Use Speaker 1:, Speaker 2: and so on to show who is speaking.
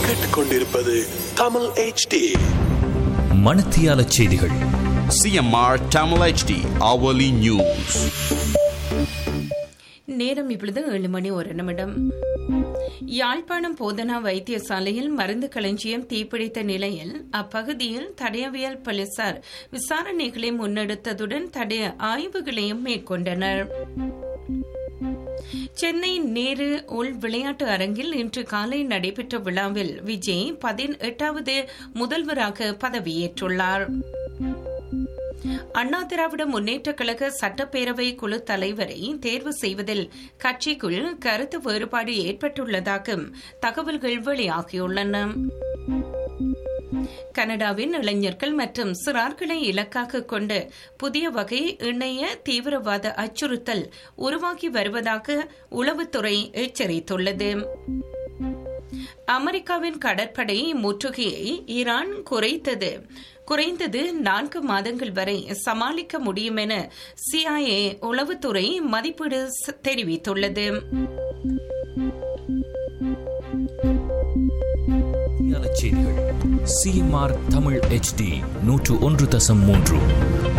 Speaker 1: கேட்டுக்கொண்டிருப்பது தமிழ் HD
Speaker 2: மணத்தியால செய்திகள்
Speaker 3: CMR Tamil HD hourly news.
Speaker 4: நேரம் இப்பொழுது ஏழு மணி ஒரு நிமிடம் யாழ்ப்பாணம் போதனா வைத்தியசாலையில் மருந்து களஞ்சியம் தீப்பிடித்த நிலையில் அப்பகுதியில் தடயவியல் போலீசார் விசாரணைகளை முன்னெடுத்ததுடன் தடய ஆய்வுகளையும் மேற்கொண்டனர் சென்னை நேரு உள் விளையாட்டு அரங்கில் இன்று காலை நடைபெற்ற விழாவில் விஜய் பதினெட்டாவது முதல்வராக பதவியேற்றுள்ளார் அண்ணா திராவிட முன்னேற்ற கழக சட்டப்பேரவை குழு தலைவரை தேர்வு செய்வதில் கட்சிக்குள் கருத்து வேறுபாடு ஏற்பட்டுள்ளதாக தகவல்கள் வெளியாகியுள்ளன கனடாவின் இளைஞர்கள் மற்றும் சிறார்களை இலக்காக கொண்டு புதிய வகை இணைய தீவிரவாத அச்சுறுத்தல் உருவாகி வருவதாக உளவுத்துறை எச்சரித்துள்ளது அமெரிக்காவின் கடற்படை முற்றுகையை ஈரான் குறைத்தது குறைந்தது நான்கு மாதங்கள் வரை சமாளிக்க முடியும் என சிஐஏ உளவுத்துறை மதிப்பீடு ச- தெரிவித்துள்ளது
Speaker 2: மணத்தியால செய்திகள் சிஎம்ஆர் தமிழ் HD நூற்று ஒன்று தசம் மூன்று